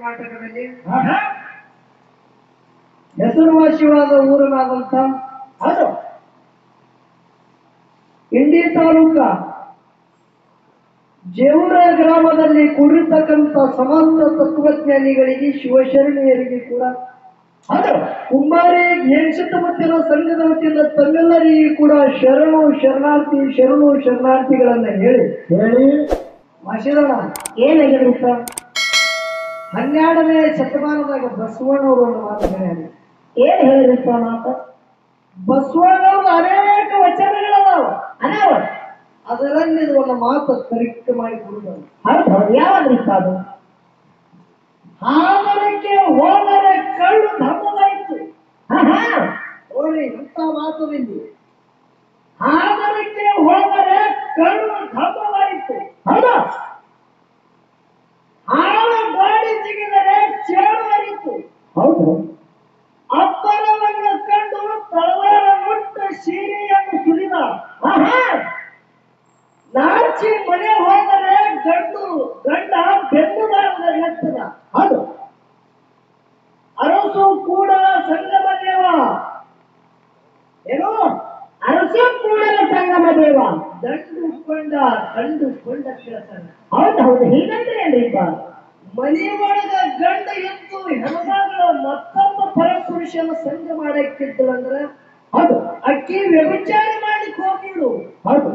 ಕರ್ನಾಟಕದಲ್ಲಿ ಆಹಾ, ಹೆಸರುವಾಸಿಯಾದ ಊರನಾದಂತ ಹೌದು ಇಂಡಿ ತಾಲೂಕ ಜೇವೂರ ಗ್ರಾಮದಲ್ಲಿ ಕೂಡಿರ್ತಕ್ಕಂಥ ಸಮಸ್ತ ತತ್ವಜ್ಞಾನಿಗಳಿಗೆ ಶಿವಶರಣೆಯರಿಗೆ ಕೂಡ ಹೌದು ಕುಂಬಾರಿ ಏನ್ ಸುತ್ತಮುತ್ತಲಿನ ಸಂಘದ ವತಿಯಿಂದ ತಮ್ಮೆಲ್ಲರಿಗೂ ಕೂಡ ಶರಣು ಶರಣಾರ್ಥಿ ಶರಣು ಶರಣಾರ್ಥಿಗಳನ್ನ ಹೇಳಿ ಹೇಳಿ ಮಾಸಿದೋಣ ಏನಾಗಿರುತ್ತ ಹನ್ನೆರಡನೇ ಶತಮಾನದಾಗ ಬಸವಣ್ಣವರು ಒಂದು ಮಾತು ಹೇಳ್ಯಾರ ಏನ್ ಹೇಳಿರಿಪ್ಪ ಮಾತ ಬಸವಣ್ಣವ್ರ ಅನೇಕ ವಚನಗಳದಾವ ಅದಾವ ಅದರಲ್ಲಿ ಇದು ಒಂದು ಮಾತು ಕರಿಕ್ತ ಮಾಡಿ ಕೊಡುವುದು ಹೌದು ಹೌದು ಯಾವಾಗ್ರಿಪ್ಪ ಅದು ಹಾದರಕ್ಕೆ ಹೋದರೆ ಕಳ್ಳು ಧಮ್ಮವಾಯಿತು ಆಹಾ, ನೋಡಿ ಇಂಥ ಮಾತು ಇಲ್ಲಿ ಹಾದರಕ್ಕೆ ಹೋದರೆ ಕಳ್ಳು ಧಮ್ಮವಾಯಿತು ಹೌದು ಆಳ ಗಾಡಿ ಜಿಗಿದರೆ ಚೇಳುವರಿತು ಹೌದು ಅಪ್ಪರವನ್ನು ಕಂಡು ತಳವಾರ ಮುಟ್ಟು ಸೀರೆಯನ್ನು ಸುರಿದ ಆಹಾ, ನಾಚಿ ಮನೆ ಹೋದರೆ ಗಂಡು ಗಂಡ ಬೆನ್ನು ಬಾರದ ಎತ್ತದ ಹೌದು ಅರಸು ಕೂಡ ಸಂಗಮ ದೇವ ಏನು ಅರಸು ಕೂಡಲ ಸಂಗಮ ದೇವ ದಂಡು ಕೊಂಡ ದಂಡು ಕೊಂಡ ಕೇಳ್ತಾನೆ ಹೌದು ಹೌದು ಹೀಗಂದ್ರೆ ಏನ್ರಿಪ್ಪ ಮನೆ ಒಳಗ ಗಂಡ ಎತ್ತು ಹೆಣ್ಮಗಳು ಮತ್ತೊಬ್ಬ ಪರಪುರುಷನ ಸಂಘ ಮಾಡಕ್ಕಿದ್ದಳಂದ್ರ ಹೌದು ಅಕ್ಕಿ ವ್ಯಭಿಚಾರ ಮಾಡ್ಲಿಕ್ಕೆ ಹೋಗಿಳು ಹೌದು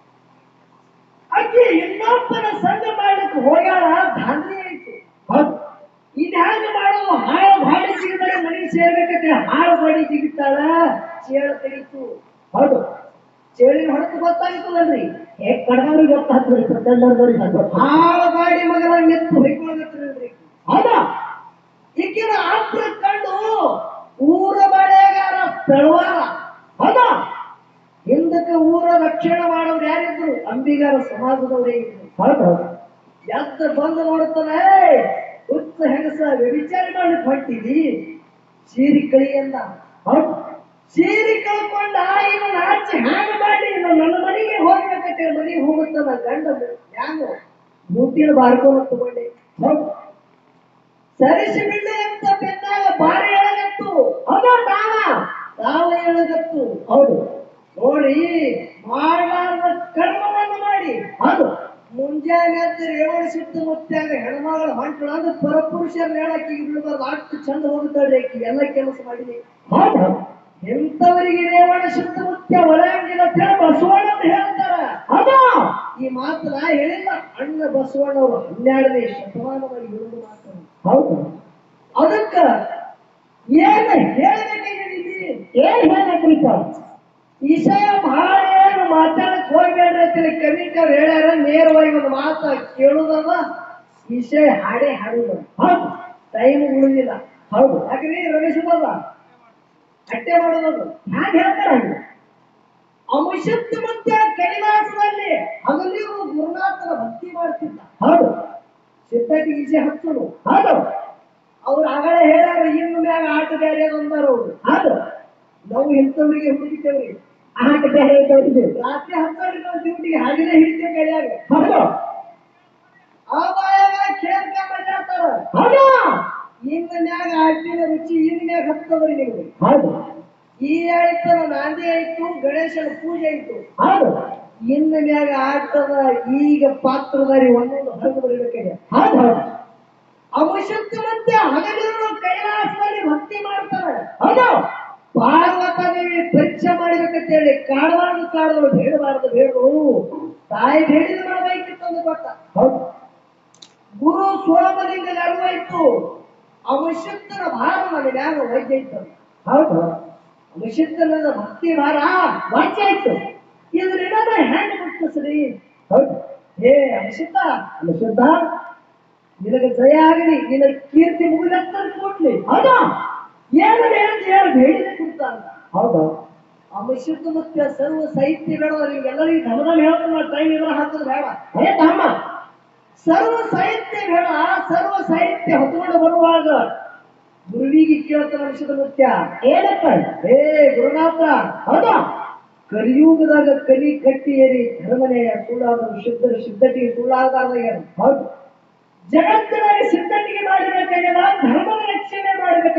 ಅಕ್ಕಿ ಇನ್ನೊಬ್ಬನ ಸಂಘ ಮಾಡ್ಲಿಕ್ಕೆ ಹೋಗ್ಯಾಳ ಧಾನ್ಯ ಆಯ್ತು ಹೌದು ಇನ್ ಹ್ಯಾಂಗ ಮಾಡೋದು ಹಾಳ ಬಾಡಿ ಸಿಗದರೆ ಮನೆಗೆ ಸೇರ್ಬೇಕಂತೆ ಹಾಳ ಬಾಡಿ ಸಿಗುತ್ತಾಳ ಚೇಳ ತೆಗಿತು ಹೌದು ಚೇಳಿನ ಹೊರತು ಗೊತ್ತಾಗ್ತದಲ್ರಿ ಏ ಕಡದವ್ರಿಗೆ ಗೊತ್ತಾಗ್ತದೆ ಪ್ರತಿಯೊಂದವ್ರಿಗೆ ಗೊತ್ತಾಗ್ತದೆ. ಹಾಳ ಬಾಡಿ ಮಗನ ನೆತ್ತು ಹೊಯ್ಕೊಳಗತ್ತಿರಲ್ರಿ ಹೌದಾ ಈಗಿನ ಆಪ್ರ ಕಂಡು ಊರ ಬಳೆಗಾರ ತಳವಾರ ಹೌದಾ ಹಿಂದಕ್ಕೆ ಊರ ರಕ್ಷಣೆ ಮಾಡೋರು ಯಾರಿದ್ರು ಅಂಬಿಗಾರ ಸಮಾಜದವರೇ ಇದ್ರು ಹೌದು ಹೌದು ಎದ್ದ ಬಂದು ನೋಡ್ತಾನೆ ಹುಚ್ಚ ಹೆಂಗಸ ವ್ಯಭಿಚಾರ ಮಾಡ್ಲಿಕ್ಕೆ ಹೊಟ್ಟಿದಿ ಸೀರಿ ಕಳಿ ಅಂದ ಹೌದು ಸೀರೆ ಕಳ್ಕೊಂಡ ಇನ್ನು ನಾಚಿ ಹ್ಯಾಂಗ ಮಾಡಿ ಇನ್ನು ನನ್ನ ಮನೆಗೆ ಹೋಗ್ಬೇಕಂತ ಮನೆಗೆ ಹೋಗುತ್ತಾನ ಗಂಡ ಹ್ಯಾಂಗ ಮೂಟಿನ ಬಾರ್ಕೊಂಡು ತಗೊಂಡೆ ಹೌದು ಸರಿಸಿ ಬಿಡ್ಲಿ ಅಂತ ಬೆನ್ನಾಗ ಬಾರಿ ಎಳಗತ್ತು ಹೌದು ತಾವ ತಾವ ಎಳಗತ್ತು ಹೌದು ನೋಡಿ ಮಾಡಲಾರ್ದ ಕರ್ಮವನ್ನು ಮಾಡಿ ಹೌದು ಮುಂಜಾನೆ ಎದ್ದು ರೇವಣ ಸುತ್ತಮುತ್ತಾಗ ಹೆಣ್ಮಗಳು ಹೊಂಟಳು ಅಂದ್ರೆ ಪರಪುರುಷರ ಹೇಳಕ್ಕೆ ಬಿಡಬಾರ್ದು ಅಷ್ಟು ಚಂದ ಹೋಗುತ್ತಾಳೆ ಆಕಿ ಎಲ್ಲ ಕೆಲಸ ಮಾಡಿದೆ ಹೌದು ಹೌದು ಎಂತವರಿಗೆ ರೇವಣ ಸುತ್ತಮುತ್ತ ಒಳಗಿಲ್ಲ ಹೇಳಿ ಬಸವಣ್ಣ ಅಂತ ಹೇಳ್ತಾರ ಹೌದು ಈ ಮಾತು ನಾ ಹೇಳಿಲ್ಲ ಅಣ್ಣ ಬಸವಣ್ಣವರು ಹನ್ನೆರಡನೇ ಶತಮಾನದಲ್ಲಿ ಹೇಳಿದ ಮಾತು ಹೌದು ಅದಕ್ಕ ಏನ ಹೇಳ್ಬೇಕಾಗಿದ್ದೀವಿ ಏನ್ ಹೇಳ್ಬೇಕ್ರಿಪ್ಪ ವಿಷಯ ಬಹಳ ಏನು ಮಾತಾಡಕ್ ಹೋಗ್ಬೇಡ್ರಿ ಅಂತೇಳಿ ಕಮಿಟರ್ ಹೇಳ್ಯಾರ ನೇರವಾಗಿ ಒಂದು ಮಾತ ಕೇಳುದದ ವಿಷಯ ಹಾಡೇ ಹಾಡುದ ಹೌದು ಟೈಮ್ ಉಳಿದಿಲ್ಲ ಹೌದು ಯಾಕ್ರಿ ರಮೇಶ್ ಬಾಬ ಅಟ್ಟೆ ಮಾಡೋದದು ಹ್ಯಾಂಗ ಹೇಳ್ತಾರ ಹಂಗ ಅಮುಷತ್ ಮತ್ತೆ ಕೈಲಾಸದಲ್ಲಿ ಹಗಲಿಗೂ ಗುರುನಾಥನ ಭಕ್ತಿ ಮಾಡ್ತಿದ್ದ ಹೌದು ಸಿದ್ಧಟಿ ಈಜೆ ಹಚ್ಚಲು ಹೌದು ಅವ್ರು ಆಗಲೇ ಹೇಳ್ಯಾರ ಇನ್ನು ಮ್ಯಾಗ ಆಟ ಬೇರೆ ಅಂದಾರ ಅವ್ರು ಹೌದು ನಾವು ಇಂಥವ್ರಿಗೆ ಹುಡುಕಿದ್ದೇವ್ರಿ ಆಟ ಬೇರೆ ಇದ್ದವ್ರಿಗೆ ರಾತ್ರಿ ಹತ್ತೋರಿ ನಾವು ಡ್ಯೂಟಿಗೆ ಹಾಗೆನೇ ಹಿಡಿತೇವೆ ಕೈಯಾಗ ಹೌದು ಆ ಬಾಯಾಗ ಕೇಳ್ಕ ಮಾಡ್ತಾರ ಹೌದು ಇನ್ನು ಮ್ಯಾಗ ಆಟಿನ ರುಚಿ ಇನ್ ಮ್ಯಾಗ ಹತ್ತದ್ರಿ ನಿಮ್ಗೆ ಹೌದು ಈ ಆಯ್ತು ನಾಂದಿ ಆಯ್ತು ಗಣೇಶನ ಪೂಜೆ ಆಯ್ತು ಹೌದು ಇನ್ನು ಮ್ಯಾಗ ಆಟದ ಈಗ ಪಾತ್ರಧಾರಿ ಒಂದೊಂದು ಹೊರಗೆ ಬರಬೇಕಾಗಿದೆ ಹೌದು ಹೌದು ಅವಶ್ಯಕ ಮತ್ತೆ ಹಗಲಿರು ಕೈಲಾಸದಲ್ಲಿ ಭಕ್ತಿ ಮಾಡ್ತಾರೆ ಹೌದು ಪಾರ್ವತ ದೇವಿ ಪರೀಕ್ಷೆ ಮಾಡ್ಬೇಕಂತ ಹೇಳಿ ಕಾಡಬಾರ್ದು ಕಾಡದಳು ಬೇಡಬಾರ್ದು ಬೇಡರು ತಾಯಿ ಬೇಡಿದ ಮಾಡಬೇಕಿತ್ತು ಅಂತ ಗೊತ್ತ ಹೌದು ಗುರು ಸೋಮಲಿಂಗ ಅರಿವಾಯ್ತು ಅವಶ್ಯಕನ ಭಾರ ನನ್ನ ಮ್ಯಾಗ ವೈದ್ಯ ಇತ್ತು ಹೌದು ಅವಶ್ಯಕನ ಭಕ್ತಿ ಭಾರ ವಾಚ್ಯ ಆಯ್ತು ಇದ್ರಿಂದ ಹೆಣ್ಣು ಮುಟ್ಟಿಸ್ರಿ ಹೌದು ಹೇ ಅವಶ್ಯಕ ಶುದ್ಧ ನಿನಗೆ ಜಯ ಆಗಲಿ ನಿನ್ನ ಕೀರ್ತಿ ಮುಗಿಲತ್ತ ಕೊಡ್ಲಿ ಹೌದು ಏನು ಏನು ಹೇಳಿ ಬೇಡಿದೆ ಕೊಡ್ತಾನ ಹೌದು ಅವಶ್ಯಕ ಮತ್ತೆ ಸರ್ವ ಸಾಹಿತ್ಯ ಬೇಡ ನಿಮ್ಗೆಲ್ಲರಿಗೂ ಧಮಧಮ ಹೇಳ್ತಾನ ಟೈಮ್ ಇದ್ರ ಹಾಕೋದು ಬೇಡ ಅದೇ ತಮ್ಮ ಸರ್ವ ಸಾಹಿತ್ಯ ಬೇಡ ಸರ್ವ ಸಾಹಿತ್ಯ ಹೊತ್ಕೊಂಡು ಬರುವಾಗ ಗುರುವಿಗೆ ಕೇಳ್ತಾನ ವಿಷಯದ ಮುತ್ಯ ಏನಪ್ಪ ಏ ಗುರುನಾಥ ಹೌದು ಕಲಿಯುಗದಾಗ ಕಲಿ ಕಟ್ಟಿ ಏರಿ ಧರ್ಮನೆಯ ಸುಳ್ಳಾದ ಶುದ್ಧರ ಸಿದ್ಧತೆಗೆ ಸುಳ್ಳಾಗಲಾರ್ದ ಏನು ಹೌದು ಜಗತ್ತಿನಲ್ಲಿ ಸಿದ್ಧತೆಗೆ ಮಾಡಿಬೇಕಾಗಿದೆ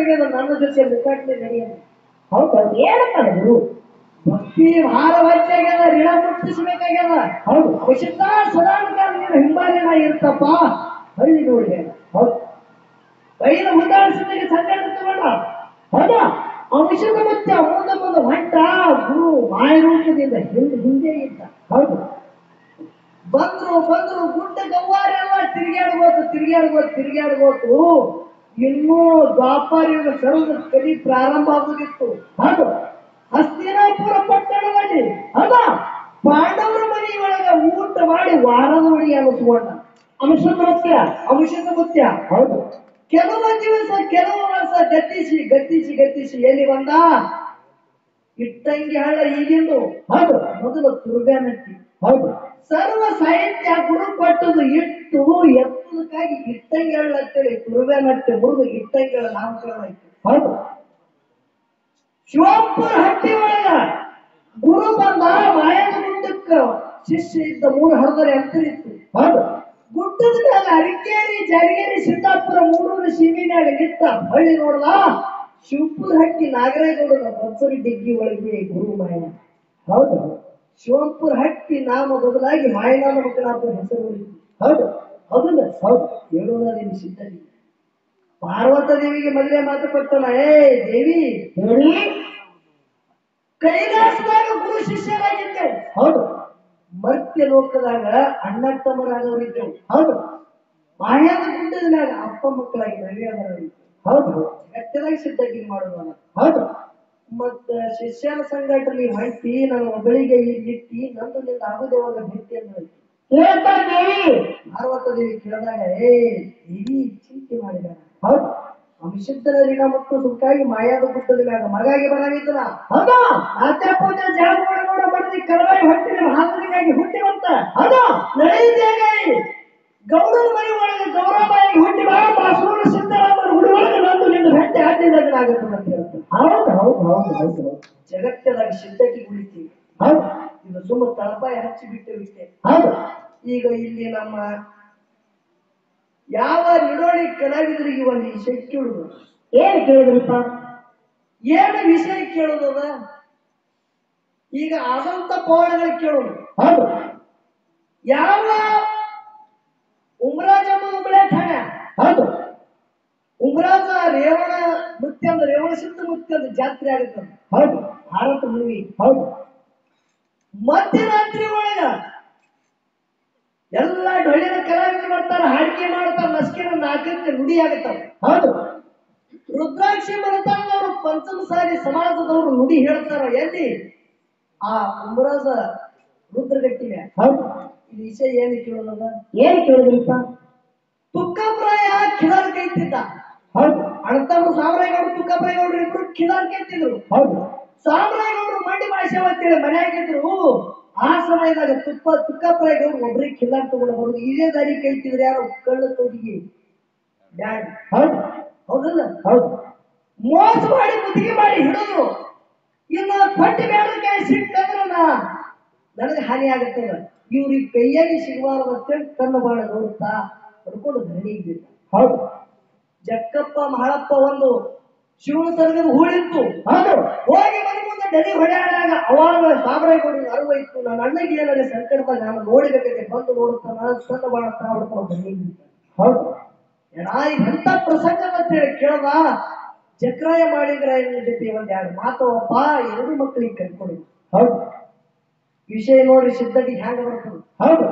ಮುಟ್ಟಿಸ್ಬೇಕಾಗ್ಯದ ನನ್ನ ಜೊತೆ ಮುಖಾಟ್ಲೆ ನಡೆಯೋದು ಹೌದು ಏನಂತಾನೆ ಗುರು ಭಕ್ತಿ ಭಾಳ ಹೆಚ್ಚಾಗ್ಯದ ಋಣ ಮುಟ್ಟಿಸ್ಬೇಕಾಗ್ಯದ ಹೌದು ಅವಶ್ಯಕ ಸದಾನಕಾಲ ನೀನು ಹಿಂಬಾಲಿನ ಇರ್ತಪ್ಪ ಹಳ್ಳಿ ನೋಡಿ ಹೌದು ಬೈಲ ಉದಾಹರಿಸಿದಾಗ ಸಂಕಟ ತಗೊಂಡ ಹೌದಾ ಅಂಶದ ಮತ್ತೆ ಮುಂದೆ ಮುಂದೆ ಹೊಂಟ ಗುರು ಮಾಯರೂಪದಿಂದ ಹಿಂದೆ ಹಿಂದೆ ಇದ್ದ ಹೌದು ಬಂದ್ರು ಬಂದ್ರು ಗುಡ್ಡ ಗವ್ವಾರೆಲ್ಲ ತಿರುಗಾಡ್ಬೋದು ತಿರುಗಾಡ್ಬೋದು ತಿರುಗಾಡ್ಬೋದು ಇನ್ನೂ ದ್ವಾಪಾರಿಯುಗ ಸರದ ಕಲಿ ಪ್ರಾರಂಭ ಆಗುದಿತ್ತು ಹೌದು ಹಸ್ತಿನಾಪುರ ಪಟ್ಟಣದಲ್ಲಿ ಹೌದಾ ಪಾಂಡವರ ಮನೆಯೊಳಗ ಊಟ ಮಾಡಿ ವಾರದ ಒಳಗೆ ಅನಿಸ್ಕೊಂಡ ಅಂಶದ ನೃತ್ಯ ಅಂಶದ ಮುತ್ಯ ಹೌದು ಕೆಲವು ದಿವಸ ಕೆಲವು ವರ್ಷ ಗತಿಸಿ ಗತಿಸಿ ಗತಿಸಿ ಎಲ್ಲಿ ಬಂದ ಇಟ್ಟಂಗಿ ಹಳ್ಳ ಈಗಿಂದು ಹೌದು ಮೊದಲು ತುರ್ಗಾನಟ್ಟಿ ಹೌದು ಸರ್ವ ಸಾಹಿತ್ಯ ಗುರು ಕೊಟ್ಟದು ಇಟ್ಟು ಎತ್ತದಕ್ಕಾಗಿ ಇಟ್ಟಂಗಿ ಹಳ್ಳ ಅಂತೇಳಿ ತುರ್ಗಾನಟ್ಟಿ ಮುರಿದು ಇಟ್ಟಂಗಿ ಹಳ್ಳ ನಾಮಕರಣ ಆಯ್ತು ಹೌದು ಶಿವಪುರ ಹಟ್ಟಿ ಒಳಗ ಗುರು ಬಂದ ಮಾಯದ ಗುಡ್ಡಕ್ಕ ಶಿಷ್ಯ ಇದ್ದ ಮೂರು ಹರದರೆ ಅಂತರ ಇತ್ತು ಹೌದು ಗುಡ್ಡದ ಮ್ಯಾಲ ಅರಿಕೇರಿ ಜರಗೇರಿ ಸಿದ್ದಾಪುರ ಮೂರೂರು ಸೀಮಿನ್ಯಾಗ ನಿಂತ ಹಳ್ಳಿ ನೋಡ್ದ ಶಿವಪುರ ಹಟ್ಟಿ ನಾಗರೇಗೌಡನ ಬಬ್ಬರಿ ಡಿಗ್ಗಿ ಒಳಗೆ ಗುರು ಮಾಯ ಹೌದು ಶಿವಪುರ ಹಟ್ಟಿ ನಾಮ ಬದಲಾಗಿ ಮಾಯನಾದ ಮಕ್ಕಳಾಪುರ ಹೆಸರು ಉಳಿತು ಹೌದು ಅದನ್ನ ಹೌದು ಹೇಳೋದ ದೇವಿ ಸಿದ್ಧನಿ ಪಾರ್ವತ ದೇವಿಗೆ ಮದುವೆ ಮಾತು ಕೊಟ್ಟನ ಏ ದೇವಿ ಹೇಳಿ ಕೈಲಾಸದಾಗ ಗುರು ಶಿಷ್ಯರಾಗಿದ್ದೆವು ಹೌದು ಮರ್ತ್ಯ ಲೋಕದಾಗ ಅಣ್ಣ ತಮ್ಮರಾದವರಿದ್ದೆವು ಹೌದು ಮಾಯಾದ ಗುಡ್ಡದ ಮ್ಯಾಗ ಅಪ್ಪ ಮಕ್ಕಳಾಗಿ ನವ್ಯಾದವರಿದ್ದೆವು ಹೌದು ಗಟ್ಟದಾಗ ಸಿದ್ಧಗಿ ಮಾಡೋದಲ್ಲ ಹೌದು ಮತ್ತ ಶಿಷ್ಯನ ಸಂಘಟನೆ ಹೊಂಟಿ ನನ್ನ ಒಬ್ಬಳಿಗೆ ಇಲ್ಲಿಟ್ಟಿ ನಂದು ನಿಂದ ಆಗುದೇವಾಗ ಭೇಟಿ ಅಂತ ಹೇಳ್ತಿ. ಹೇಳ್ತಾರೆ ದೇವಿ ಪಾರ್ವತ ದೇವಿ ಕೇಳಿದಾಗ ಏ ದೇವಿ ಚಿಂತೆ ಮಾಡಿದ ಹೌದು ಅಂಶದ್ದರ ಋಣ ಮತ್ತು ಸುಖಾಗಿ ಮಾಯಾದ ಗುಡ್ಡದ ಮ್ಯಾಗ ಮಗಾಗಿ ಬರಾಗಿದ್ದನ ಹೌದಾ ಆತ ಪೂಜೆ ಜಾಗಗಳ ನೋಡ ಬಡದಿ ಕಳವಾಯಿ ಹೊಟ್ಟಿನ ಹಾಸನಿಗಾಗಿ ಹುಟ್ಟಿವಂತ ಹೌದಾ ನಡೆಯುತ್ತೇಗಾಯಿ ಗೌಡನ ಮನೆ ಒಳಗೆ ಗೌರವವಾಗಿ ಹುಟ್ಟಿ ಬಾ ಬಾಸೂರು ಸಿದ್ದರಾಮನ ಗುಡಿ ಒಳಗೆ ನಂದು ನಿನ್ನ ಭೇಟಿ ಆಗುತ್ತದೆ ಅಂತ ಹೇಳ್ತಾರೆ ಹೌದು ಹೌದು ಹೌದು ಹೌದು ಹೌದು ಜಗತ್ತದಾಗ ಸಿದ್ಧಕ್ಕೆ ಉಳಿತೀವಿ ಹೌದು ಇದು ಸುಮ್ಮ ತಳಪಾಯ ಹಚ್ಚಿ ಬಿಟ್ಟು ಬಿಟ್ಟೆ ಹೌದು ಈಗ ಇಲ್ಲಿ ನಮ್ಮ ಯಾವ ನಿಡೋಳಿ ಕಲಾವಿದರಿಗೆ ಒಂದು ವಿಷಯ ಕೇಳುದು ಏನ್ ಕೇಳಿದ್ರಿಪ್ಪ ಏನು ವಿಷಯ ಕೇಳುದದ ಈಗ ಆದಂತ ಪೌಡಗಳು ಕೇಳೋದು ಹೌದು ಯಾವ ಉಮ್ರಾಜಮ್ಮ ಉಂಬಳೆ ಠಾಣ ಹೌದು ಉಮ್ರಾಜ ರೇವಣ ಮುತ್ಯಂದ ರೇವಣ ಸಿದ್ಧ ಮುತ್ಯಂದ ಜಾತ್ರೆ ಆಗುತ್ತದ ಹೌದು ಭಾರತ ಮುಳುವಿ ಹೌದು ಮಧ್ಯರಾತ್ರಿ ಒಳಗ ಎಲ್ಲ ಡೊಳ್ಳಿನ ಕಲಾವಿದರು ಬರ್ತಾರ ಹಾಡಿಕೆ ಮಾಡ್ತಾರ ಲಸ್ಕಿನ ನಾಲ್ಕಕ್ಕೆ ನುಡಿ ಆಗತ್ತಾವ ಹೌದು ರುದ್ರಾಕ್ಷಿ ಮರತನದವರು ಪಂಚಮ ಸಾರಿ ಸಮಾಜದವರು ನುಡಿ ಹೇಳ್ತಾರ ಎಲ್ಲಿ ಆ ಕುಂಬರಾಜ ರುದ್ರಗಟ್ಟಿಗೆ ಹೌದು ಈ ವಿಷಯ ಏನು ಕೇಳೋದ ಏನ್ ಕೇಳಿದ್ರಿಪ್ಪ ತುಕ್ಕಪ್ರಾಯ ಕಿಲಾರ್ ಕೈತಿದ್ದ ಹೌದು ಅಣ್ಣತಮ್ಮ ಸಾಮ್ರಾಯಗೌಡರು ತುಕ್ಕಪ್ರಾಯಗೌಡರು ಇಬ್ರು ಕಿಲಾರ್ ಕೈತಿದ್ರು ಹೌದು ಸಾಮ್ರಾಯಗೌಡರು ಮಂಡಿ ಭಾಷೆ ಅಂತೇಳಿ ಮನೆಯಾಗಿದ್ರು ಆ ಸಮಯದಾಗ ತುಪ್ಪ ತುಕ್ಕಪ್ರಾಯಗೌಡರು ಒಬ್ರಿಗೆ ಕಿಲಾರ್ ತಗೊಂಡು ಬರೋದು ಇದೇ ದಾರಿ ಕೈತಿದ್ರು ಯಾರು ಕಳ್ಳ ತೋದಿಗೆ ಬ್ಯಾಡ್ ಹೌದು ಹೌದಲ್ಲ ಹೌದು ಮೋಸ ಮಾಡಿ ಮುತ್ತಿಗೆ ಮಾಡಿ ಹಿಡಿದ್ರು ಇನ್ನು ಪಟ್ಟಿ ಬೇಡಕ್ಕೆ ಸಿಕ್ಕಂದ್ರೆ ನಾ ನನಗೆ ಹಾನಿ ಆಗುತ್ತದ ಇವ್ರಿಗೆ ಕೈಯಾಗಿ ಸಿಗಬಾರದು ಅಂತೇಳಿ ತನ್ನ ಬಾಳ ಗೌರವ ಹೊಡ್ಕೊಂಡು ಧರಣಿಗೆ ಬಿಟ್ಟ ಹೌದು ಜಕ್ಕಪ್ಪ ಮಹಳಪ್ಪ ಒಂದು ಶಿವನ ತರಗದ ಹೂಳಿತ್ತು ಹೌದು ಹೋಗಿ ಮನೆ ಮುಂದೆ ಡಲಿ ಹೊಡೆಯಾದಾಗ ಅವಾಗ ಸಾಮ್ರಾಯಗೌಡ ಅರಿವು ಇತ್ತು ನನ್ನ ಅಣ್ಣಗೆ ಏನಾದ್ರೆ ಸಂಕಟದಾಗ ನಾನು ನೋಡಬೇಕಂತೆ ಬಂದು ನೋಡುತ್ತಾನ ಸಣ್ಣ ಬಾಳ ತಾ ಹೊಡ್ಕೊಂಡು ಧರಣಿಗೆ ಬಿಟ್ಟ ಹೌದು ನಾಯಿ ಎಂತ ಪ್ರಸಂಗ ಅಂತ ಹೇಳಿ ಕೇಳದ ಚಕ್ರಾಯ ಮಾಡಿದ್ರಾಯನ ಜೊತೆ ಒಂದ್ ಎರಡು ಮಾತವಪ್ಪ ಎರಡು ಮಕ್ಕಳಿಗೆ ಕರ್ಕೊಂಡು ಹೌದು ವಿಷಯ ನೋಡಿ ಸಿದ್ಧತೆ ಹ್ಯಾಂಗ ಬರ್ತದೆ ಹೌದು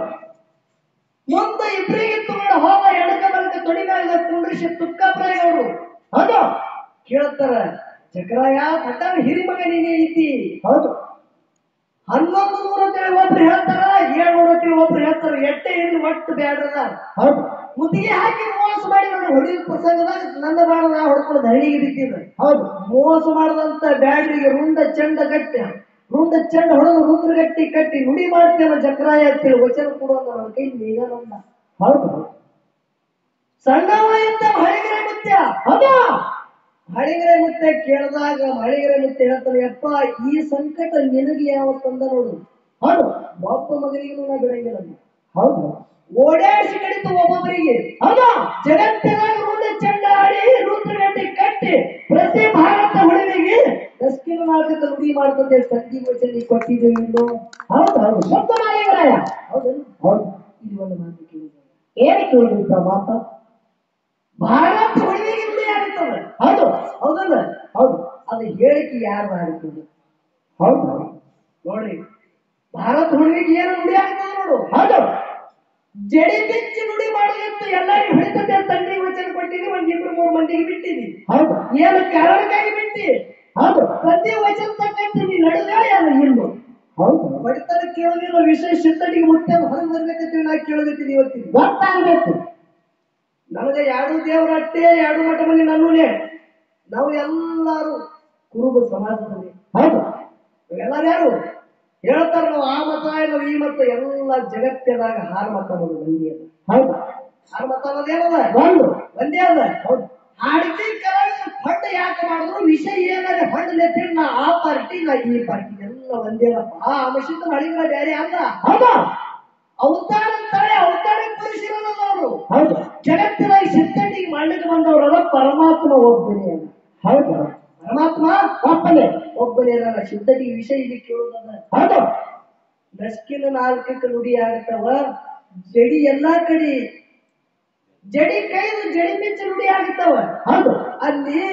ಮುಂದೆ ಇಬ್ಬರಿಗೆ ತಗೊಂಡು ಹೋಗ ಎಡಕ ಬಲಕ ತೊಡಿಮ್ಯಾಗ ಕುಂಡ್ರಿಸಿ ತುಕ್ಕಪ್ರಾಯವರು ಹೌದು ಕೇಳ್ತಾರ ಚಕ್ರಾಯ ತಟ್ಟಾನ ಹಿರಿಮಗ ನೀನೇ ಇದ್ದಿ ಹೌದು ಹನ್ನೊಂದು ನೂರ ಅಂತೇಳಿ ಒಬ್ರು ಹೇಳ್ತಾರ ಏಳ್ನೂರ ಅಂತೇಳಿ ಒಬ್ರು ಹೇಳ್ತಾರ ಎಟ್ಟೆ ಇರ್ಲಿ ಒಟ್ಟು ಬ್ಯಾಡ್ರದ ಹೌದು ಮುತ್ತಿಗೆ ಹಾಕಿ ಮೋಸ ಮಾಡಿ ನನ್ನ ಹೊಡೆದ ಪ್ರಸಂಗದಾಗ ನನ್ನ ಬಾಣ ನಾ ಹೊಡ್ಕೊಂಡು ಧರಣಿಗೆ ಬಿದ್ದಿದ್ದ ಹೌದು ಮೋಸ ಮಾಡದಂತ ಬ್ಯಾಡ್ರಿಗೆ ರುಂಡ ಚಂಡ ಗಟ್ಟಿ ರುಂಡ ಚಂಡ ಹೊಡೆದು ರುದ್ರಗಟ್ಟಿ ಕಟ್ಟಿ ನುಡಿ ಮಾಡ್ತೇವೆ ಜಕ್ರಾಯ ಅಂತೇಳಿ ವಚನ ಕೊಡುವಂತ ನನ್ನ ಕೈ ನೀಗನಂದ ಹೌದು ಸಣ್ಣವ ಇದ್ದ ಹಳಿಗೆರೆ ಮುತ್ಯ ಹೌದಾ ಹಳಿಗೆರೆ ಮುತ್ಯ ಕೇಳಿದಾಗ ಹಳಿಗೆರೆ ಮುತ್ಯ ಹೇಳ್ತಾನೆ ಯಪ್ಪ ಈ ಸಂಕಟ ನಿನಗೆ ಯಾವ ತಂದ ನೋಡು ಹೌದು ಒಬ್ಬ ಮಗನಿಗೂ ನಾ ಬಿಡಂಗಿಲ್ಲ ಅಂದ. ಹೌದು ಓಡಾಡಿಸಿ ಕಡಿತು ಒಬ್ಬೊಬ್ಬರಿಗೆ ಹೌದಾ ಜಗತ್ತಿನಾಗ ರುಂಡ ಚಂಡ ಆಡಿ ರುದ್ರಗಟ್ಟಿ ಕಟ್ಟಿ ಸತ್ಯ ಭಾರತ ಹುಡುಗಿಗೆ ದಸ್ಕಿನ ನಾಟಕ ನುಡಿ ಮಾಡ್ತದೆ ತಂದಿ ವಚನ ಕೊಟ್ಟಿದ್ದೇವೆ ಇನ್ನು ಹೌದು ಹೌದು ಶಬ್ದ ಮಾಲಿಂಗರಾಯ ಹೌದಲ್ಲ ಹೌದು ಇದು ಒಂದು ಮಾತು ಕೇಳಿದ ಏನು ಕೇಳಿದ್ರಿಪ್ಪ ಮಾತ ಭಾರತ ಹುಡುಗಿಗೆ ನುಡಿ ಆಗುತ್ತದೆ ಹೌದು ಹೌದಲ್ಲ ಹೌದು ಅದು ಹೇಳಿಕೆ ಯಾರು ಮಾಡುತ್ತದೆ ಹೌದು ನೋಡ್ರಿ ಭಾರತ ಹುಡುಗಿಗೆ ಏನು ನುಡಿ ಆಗ್ತದೆ ನೋಡು ಹೌದು ಜಡಿ ಬಿಚ್ಚಿ ನುಡಿ ಮಾಡೋದಂತ ಎಲ್ಲರಿಗೂ ಹಿಡಿತದೆ ಅಂತ ತಂಡಿ ವಚನ ಕೊಟ್ಟಿದ್ದಿ ಒಂದ್ ಇಬ್ರು ಮೂರು ಮಂದಿಗೆ ಬಿಟ್ಟಿದಿ ಹೌದು ಏನು ಕಾರಣಕ್ಕಾಗಿ ಬಿಟ್ಟಿ ಹೌದು ತಂದೆ ವಚನ ತಕ್ಕಂತೆ ನೀ ನಡೆದ ಏನು ಇನ್ನು ಹೌದು ಬಡತನ ಕೇಳೋದಿಲ್ಲ ವಿಷಯ ಸಿದ್ಧಟಿಗೆ ಮುತ್ತೆ ಹೊರಗೆ ಬರ್ಬೇಕಂತ ನಾ ಕೇಳೋದಿದ್ದೀನಿ ಇವತ್ತಿನ ಗೊತ್ತಾಗ್ಬೇಕು ನನಗೆ ಎರಡು ದೇವರ ಅಟ್ಟೆ ಎರಡು ಮಠ ಮನೆ ನನ್ನೂನೇ ನಾವು ಎಲ್ಲರೂ ಕುರುಬ ಸಮಾಜದಲ್ಲಿ ಹೌದು ಎಲ್ಲರೂ ಯಾರು ಹೇಳ್ತಾರ ನಾವು ಆ ಮತ ನಾವು ಈ ಮತ ಎಲ್ಲ ಜಗತ್ತಿನಾಗ ಹಾರ ಮತ ಅನ್ನೋದು ಒಂದೇ ಅದ ಹೌದು ಹಾರ ಮತ ಅನ್ನೋದೇನದ ಒಂದು ಒಂದೇ ಅದ ಹೌದು ಹಾಡಿಕೆ ಕಲಾವಿದ ಫಂಡ್ ಯಾಕೆ ಮಾಡಿದ್ರು ವಿಷಯ ಏನಾಗ ಫಂಡ್ ಲೆಕ್ಕ ನಾ ಆ ಪಾರ್ಟಿ ನಾ ಈ ಪಾರ್ಟಿ ಎಲ್ಲ ಒಂದೇ ಅಪ್ಪ ಆ ಅಂಶಿತ ಹಳಿಗಳ ಬೇರೆ ಅಲ್ಲ ಹೌದು ಅವತಾರ ಅಂತಾರೆ ಅವತಾರ ಪರಿಶೀಲನ ಅವರು ಹೌದು ಜಗತ್ತಿನಾಗ ಸಿದ್ಧಟಿಗೆ ಮಾಡ್ಲಿಕ್ಕೆ ಬಂದವರಲ್ಲ ಪರಮಾತ್ಮ ಒಬ್ಬನೇ ಅಲ್ಲ ಹೌದು ಪರಮಾತ್ಮ ಒಪ್ಪಲೆ ಒಬ್ಬನೇ ಅಲ್ಲ ಸಿದ್ಧಟಿಗೆ ವಿಷಯ ಇಲ್ಲಿ ಕೇಳೋದಲ್ಲ ಹೌದು ನಸ್ಕಿನ ನಾಲ್ಕಕ್ಕೆ ನುಡಿ ಆಗ್ತಾವ ಜಡಿ ಎಲ್ಲಾ ಕಡೆ ಜಡಿ ಕೈದು ಜಡಿ ಮಿಂಚ ನುಡಿ ಆಗ್ತಾವ ಹೌದು ಅಲ್ಲಿ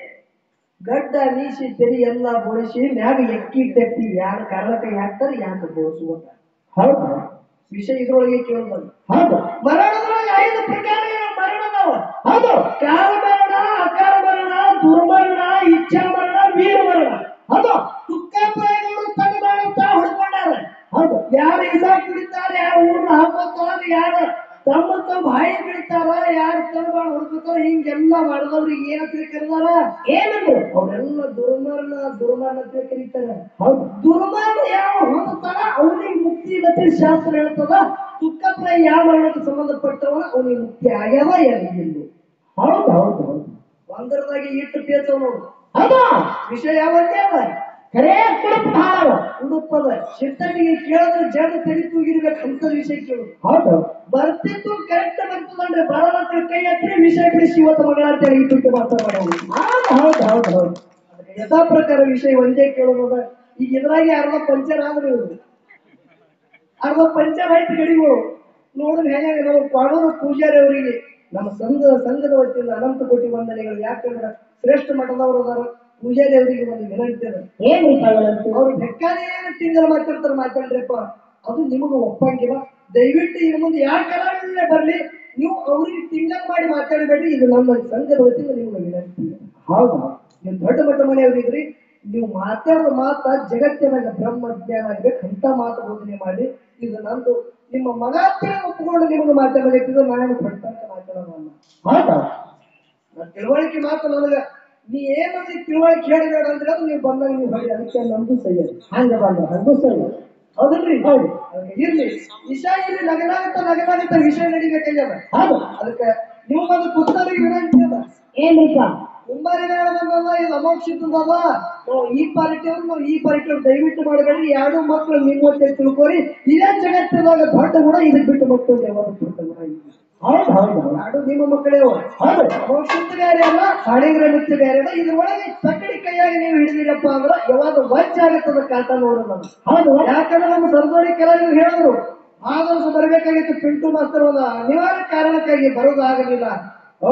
ಗಡ್ಡ ಮೀಸಿ ತೆರಿ ಎಲ್ಲ ಬೋಳಿಸಿ ಮ್ಯಾಗ ಎಕ್ಕಿ ತೆಪ್ಪಿ ಯಾರು ಕಾರಣಕ್ಕೆ ಹಾಕ್ತಾರೆ ಯಾಕೆ ಬೋಳಿಸುವ ಹೌದು ವಿಷಯ ಇದ್ರೊಳಗೆ ಕೇಳೋದಲ್ಲ ಹೌದು ಮರಣದೊಳಗೆ ಐದು ಪ್ರಕಾರಗಳ ಮರಣ ಅದಾವ ಹೌದು ಕಾಲ ಮರಣ ಅಕಾಲ ಮರಣ ದುರ್ಮರಣ ಇಚ್ಛಾ ಮರಣ ವೀರ ಮರಣ ಹೌದು ತುಕ್ಕಪ್ರಾಯಗಳು ತನ್ನ ಮಾಡುತ್ತಾ ಹೊಡ್ಕೊಂಡಾರ ಹೌದು ಯಾರು ಇಸಾ ಕುಡಿತಾರೆ ಯಾರು ಊರ್ನ ಹಾಕೋತಾರ ಯಾರು ತಮ್ಮ ತಮ್ಮ ಬಾಯಿ ಬಿಡ್ತಾರ ಯಾರು ತನ್ನ ಹುಡುಕ್ತಾರ ಹಿಂಗೆಲ್ಲ ಮಾಡಿದವ್ರಿಗೆ ಏನ ತಿಳ್ಕರಿದಾರ ಏನಂದ್ರು ಅವರೆಲ್ಲ ದುರ್ಮರಣ ದುರ್ಮರಣ ತಿಳ್ಕರಿತಾರ ಹೌದು ದುರ್ಮರಣ ಯಾವ ಹೊಂದುತ್ತಾರ ಅವನಿಗೆ ಮುಕ್ತಿ ಇಲ್ಲತ್ತೆ ಶಾಸ್ತ್ರ ಹೇಳ್ತದ ತುಕ್ಕಪ್ರಾಯ ಯಾವ ಮರಣಕ್ಕೆ ಸಂಬಂಧಪಟ್ಟವನ ಅವನಿಗೆ ಮುಕ್ತಿ ಆಗ್ಯಾವ ಎಲ್ಲಿಲ್ಲ ಹೌದು ಹೌದು ಹೌದು ಒಂದರದಾಗಿ ಇಟ್ಟು ಪೇತವ್ ನೋಡು ಹೌದು ವಿಷಯ ಯಾವತ್ತೇ ಅದ ಕರೇ ಕುಡುಪ ಹಾಳು ಉಡುಪದ ಸಿದ್ಧನಿಗೆ ಕೇಳಿದ್ರೆ ಜನ ತಲೆ ತೂಗಿರ್ಬೇಕು ಅಂತ ವಿಷಯ ಕೇಳುದು ಹೌದು ಬರ್ತಿತ್ತು ಕರೆಕ್ಟ್ ಬರ್ತದಂದ್ರೆ ಬರಲ್ಲ ಅಂತ ಕೈ ಹತ್ತಿರ ವಿಷಯ ಬಿಡಿಸಿ ಇವತ್ತು ಮಗಳ ಅಂತ ಹೇಳಿ ಇಟ್ಟು ಮಾತಾಡೋದು ಹೌದು ಹೌದು ಹೌದು ಹೌದು ಯಥಾ ಪ್ರಕಾರ ವಿಷಯ ಒಂದೇ ಕೇಳೋದ ಈಗ ಇದ್ರಾಗೆ ಅರ್ಧ ಪಂಚರ್ ಆದ್ರೆ ಇವ್ರು ಅರ್ಧ ಪಂಚರ್ ಆಯ್ತು ಗಡಿಗಳು ನೋಡಿದ್ರೆ ಹೇಗೆ ನಾವು ಪಾಡೋದು ಪೂಜಾರಿ ಅವರಿಗೆ ನಮ್ಮ ಸಂಘ ಸಂಘದ ವತಿಯಿಂದ ಅನಂತ ಕೋಟಿ ವಂದನೆಗಳು ಯಾಕಂದ್ರೆ ಶ್ರೇಷ್ಠ ಮಠದವರು ಅದಾರ ಪೂಜಾರಿ ಅವರಿಗೆ ಒಂದು ವಿನಂತಿ ಅದ ಏನ್ರಿ ತಗೊಳ್ಳಂತು ಅವ್ರು ಬೇಕಾದ್ರೆ ಏನು ತಿಂಗಳು ಮಾತಾಡ್ತಾರೆ ಮಾತಾಡ್ರಿಪ್ಪ ಅದು ನಿಮಗೆ ಒಪ್ಪಂಗಿಲ್ಲ ದಯವಿಟ್ಟು ಇನ್ನು ಮುಂದೆ ಯಾವ ಕಲಾವಿದರೇ ಬರಲಿ ನೀವು ಅವ್ರಿಗೆ ತಿಂಗಳು ಮಾಡಿ ಮಾತಾಡಬೇಡ್ರಿ ಇದು ನಮ್ಮ ಸಂಘದ ವತಿಯಿಂದ ನಿಮ್ಗೆ ವಿನಂತಿ ಹೌದು ನೀವು ದೊಡ್ಡ ಮಟ್ಟ ಮನೆಯವರಿದ್ರಿ ನೀವು ಮಾತಾಡೋ ಮಾತ ಜಗತ್ತಿನಾಗ ಬ್ರಹ್ಮ ಜ್ಞಾನ ಆಗ್ಬೇಕು ಅಂತ ಮಾತು ಬೋಧನೆ ಮಾಡಿ ಇದು ನಂದು ನಿಮ್ಮ ಮಗ ತಿಳಿ ಒಪ್ಪಿಕೊಂಡು ನಿಮಗೆ ಮಾತಾಡಬೇಕಿದ್ರೆ ನಾನು ಪಡ್ತಂತ ಮಾತಾಡೋಣ ಹೌದು ನಾನು ತಿಳುವಳಿಕೆ ಮಾತು ನನಗೆ ನೀ ಏನಂದ್ರೆ ತಿಳುವಳಿಕೆ ಹೇಳಬೇಡ ಅಂದ್ರೆ ಅದು ನೀವು ಬಂದಾಗ ನೀವು ಹೇಳಿ ಅದಕ್ಕೆ ನಮ್ದು ಸಹ್ಯ ಹಂಗ ಬಂದ ಹಂಗೂ ಸರಿ ಹೌದಲ್ರಿ ಹೌದು ಅದಕ್ಕೆ ಇರ್ಲಿ ವಿಷಯ ಇಲ್ಲಿ ನಗಲಾಗುತ್ತ ನಗಲಾಗುತ್ತ ವಿಷಯ ನಡಿಬೇಕಾಗ್ಯದ ಹೌದು ಅದಕ್ಕೆ ನಿಮಗೊಂದು ಪುಸ್ತಕರಿಗೆ ವಿನಂತಿ ಅದ ಏನ್ರಿಪ್ಪ ಕುಂಬಾರಿಗಳ ಬಂದಲ್ಲ ಇದು ಅಮೋಕ್ಷಿತದಲ್ಲ ನಾವು ಈ ಪಾರ್ಟಿ ಅವ್ರು ನಾವು ಈ ಪಾರ್ಟಿ ಅವ್ರು ದಯವಿಟ್ಟು ಮಾಡಬೇಡಿ ಎರಡು ಮಕ್ಕಳು ನಿಮ್ಮ ಹೊಟ್ಟೆ ತಿಳ್ಕೊರಿ ಇದೇ ಜಗತ್ತಿನಾಗ ದೊಡ್ಡ ಕೂಡ ಇದಕ್ಕೆ ಬಿಟ್ಟು ಮಕ್ಕಳು ಯಾವಾಗ ಬಿಡ್ತಾರೆ ಹೌದು ಹೌದು ಹೌದು ಎರಡು ನಿಮ್ಮ ಮಕ್ಕಳೇ ಅವ. ಹೌದು ಅಮೋಕ್ಷಿತ ಬೇರೆ ಅಲ್ಲ ಸಾಣಿಗ್ರ ನೃತ್ಯ ಬೇರೆ ಅಲ್ಲ ಇದ್ರೊಳಗೆ ತಕ್ಕಡಿ ಕೈಯಾಗಿ ನೀವು ಹಿಡಿದಿರಪ್ಪ ಅಂದ್ರೆ ಯಾವಾಗ ವಜ್ಜ ಆಗತ್ತದ ಕಾಟ ನೋಡೋಣ ಹೌದು ಯಾಕಂದ್ರೆ ನಮ್ಮ ಸರ್ದೋಡಿ ಕೆಲವರು ಹೇಳಿದ್ರು ಆದರ್ಶ ಬರಬೇಕಾಗಿತ್ತು ಪಿಂಟು ಮಾಸ್ತರ್ ಒಂದು ಅನಿವಾರ್ಯ ಕಾರಣಕ್ಕಾಗಿ ಬರೋದಾಗಲಿಲ್ಲ ಓ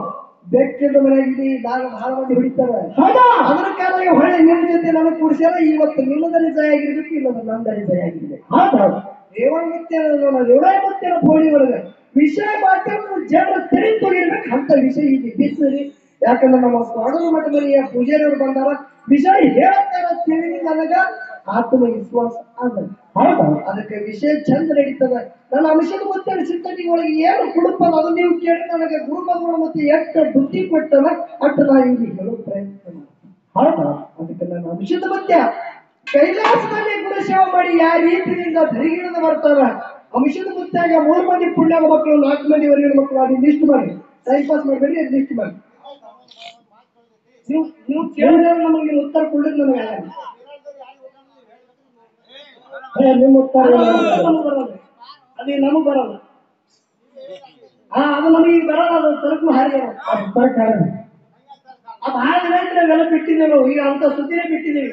ಬೆಟ್ಟದ ಮನೆಯಾಗಿದೆ ನಾನು ಬಹಳ ಮಂದಿ ಹಿಡಿತಾರೆ ಹೌದು ಅದ್ರ ಕಾರಣ ಹೊಳೆ ನಿಮ್ಮ ಜೊತೆ ನನಗೆ ಕೂಡಿಸ್ಯಾರ ಇವತ್ತು ನಿಮ್ಮದರಿ ಜಯ ಆಗಿರ್ಬೇಕು ಇಲ್ಲದ ನಮ್ಮದರಿ ಜಯ ಆಗಿರ್ಬೇಕು ಹೌದು ಹೌದು ರೇವಣಮುತ್ಯನ ರೇವಣಮುತ್ಯನ ಬೋಳಿ ಒಳಗೆ ವಿಷಯ ಮಾತಾಡೋದು ಜನರು ತಿಳಿತೋಗಿರ್ಬೇಕು ಅಂತ ವಿಷಯ ಇಲ್ಲಿ ಬಿಸಿರಿ ಯಾಕಂದ್ರೆ ನಮ್ಮ ಸ್ವಾಡದ ಮಠ ಮನೆಯ ಪೂಜಾರಿಯವರು ಬಂದಾರ ವಿಷಯ ಹೇಳ್ತಾರ ತಿಳಿ ನನಗ ಆತ್ಮವಿಶ್ವಾಸ ಅದ ಹೌದು ಅದಕ್ಕೆ ವಿಷಯ ಚಂದ ನಡೀತದ ನನ್ನ ಅಂಶದ ಮತ್ತೆ ಚಿಂತನೆ ಒಳಗೆ ಏನು ಕುಡುಪದ ಅದು ನೀವು ಕೇಳಿ ನನಗೆ ಗುರುಮಗಳು ಮತ್ತೆ ಎಷ್ಟು ಬುದ್ಧಿ ಕೊಟ್ಟನ ಅಷ್ಟು ನಾ ಇಲ್ಲಿ ಹೇಳೋ ಪ್ರಯತ್ನ ಮಾಡ್ತೀನಿ ಹೌದು ಅದಕ್ಕೆ ನನ್ನ ಅಂಶದ ಮಧ್ಯ ಕೈಲಾಸದಲ್ಲಿ ಗುರು ಸೇವೆ ಮಾಡಿ ಯಾವ ರೀತಿಯಿಂದ ಧರಿಗಿಳಿದು ಬರ್ತಾರ ಅಂಶದ ಮುತ್ತಾಗ ಮೂರು ಮಂದಿ ಪುಣ್ಯದ ಮಕ್ಕಳು ನಾಲ್ಕು ಮಂದಿ ವರೆಗಿನ ಮಕ್ಕಳು ಅದು ಲಿಸ್ಟ್ ಮಾಡಿ ಟೈಮ್ ಪಾಸ್ ಮಾಡಬೇಡಿ ಅದು ಲಿಸ್ಟ್ ಮಾಡಿ ನೀವು ನೀವು ಕೇಳಿದ್ರೆ ನಮಗೆ ಉತ್ತರ ಕೊಡ್ಲಿಕ್ಕೆ ನನಗೆ ಆಗಲ್ಲ. ಏ, ನಿಮ್ಮ ಉತ್ತರ ಅದು ನಮಗೆ ಬರಲ್ಲ ಅದು ನಮಗೆ ಬರಲ್ಲ ಹಾ ಅದು ನಮಗೆ ಬರಲ್ಲ ಅದು ತರಕು ಹಾರಿ ಸರ್ಕಾರ ಆ ಬಹಳ ದಿನ ಆಯ್ತು ನಾವೆಲ್ಲ ಬಿಟ್ಟಿದ್ದೇವೆ ನಾವು ಈಗ ಅಂತ ಸುದ್ದಿನೇ ಬಿಟ್ಟಿದ್ದೀವಿ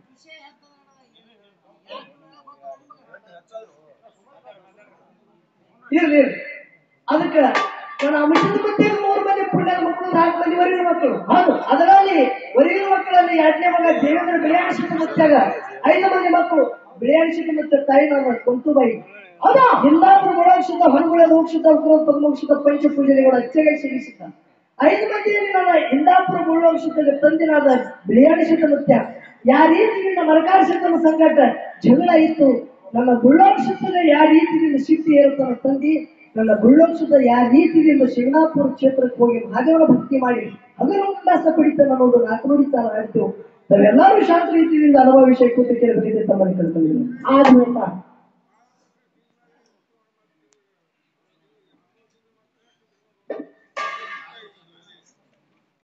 ಇರ್ಲಿ ಇರ್ಲಿ. ಅದಕ್ಕೆ ನನ್ನ ಅಂಶದ ಮಧ್ಯೆ ಮೂರು ಮಂದಿ ಪುಣ್ಯದ ಮಕ್ಕಳು ನಾಲ್ಕು ಮಂದಿ ವರಿಯ ಮಕ್ಕಳು ಹೌದು ಅದರಲ್ಲಿ ವರಿಯ ಮಕ್ಕಳಲ್ಲಿ ಎರಡನೇ ಮಗ ದೇವೇಂದ್ರ ಬಿಳಿಯಾಣಿಸಿದ ಮುತ್ಯಾಗ ಐದು ಮಂದಿ ಮಕ್ಕಳು ಬಿಳಿಯಾಣಿಸಿದ ಮತ್ತೆ ತಾಯಿ ನಮ್ಮ ಕುಂತುಬಾಯಿ ಹೌದಾ ಹಿಂದಾಪುರ ಗುಣಾಕ್ಷಿತ ಹೊರಗುಳ ಮೋಕ್ಷಿತ ಉಗ್ರ ಪದ್ಮೋಕ್ಷಿತ ಪಂಚ ಪೂಜೆಗಳ ಅಚ್ಚಗೆ ಸಿಗಿಸಿದ ಐದು ಮಂದಿಯಲ್ಲಿ ನನ್ನ ಇಂದಾಪುರ ಗುಣೋಕ್ಷಿತ ತಂದಿನಾದ ಬಿಳಿಯಾಣಿಸಿದ ಮುತ್ಯ ಯಾವ ರೀತಿಯಿಂದ ಮರಕಾಡಿಸಿದ ಸಂಕಟ ಜಗಳ ಇತ್ತು ನನ್ನ ಗುಳ್ಳೋಕ್ಷದ ಯಾವ ರೀತಿಯಿಂದ ಸಿಟ್ಟಿ ಏರುತ್ತಾನ ತಂದಿ ನನ್ನ ಗುಳ್ಳೋಕ್ಷದ ಯಾವ ರೀತಿಯಿಂದ ಶಿಂಗಾಪುರ ಕ್ಷೇತ್ರಕ್ಕೆ ಹೋಗಿ ಮಹಾದೇವನ ಭಕ್ತಿ ಮಾಡಿ ಅದರ ಉಲ್ಲಾಸ ಪಡಿತಾನೆ ಅನ್ನೋದು ನಾಲ್ಕು ನುಡಿತಾರ ಆಡ್ತು ನಾವೆಲ್ಲರೂ ಶಾಂತ ರೀತಿಯಿಂದ ಹಲವಾರು ವಿಷಯ ಕೂತು ಕೇಳಬೇಕಿದೆ ತಮ್ಮಲ್ಲಿ ಕಳ್ಕೊಂಡಿದ್ದೀನಿ ಆದ್ಮೇಲೆ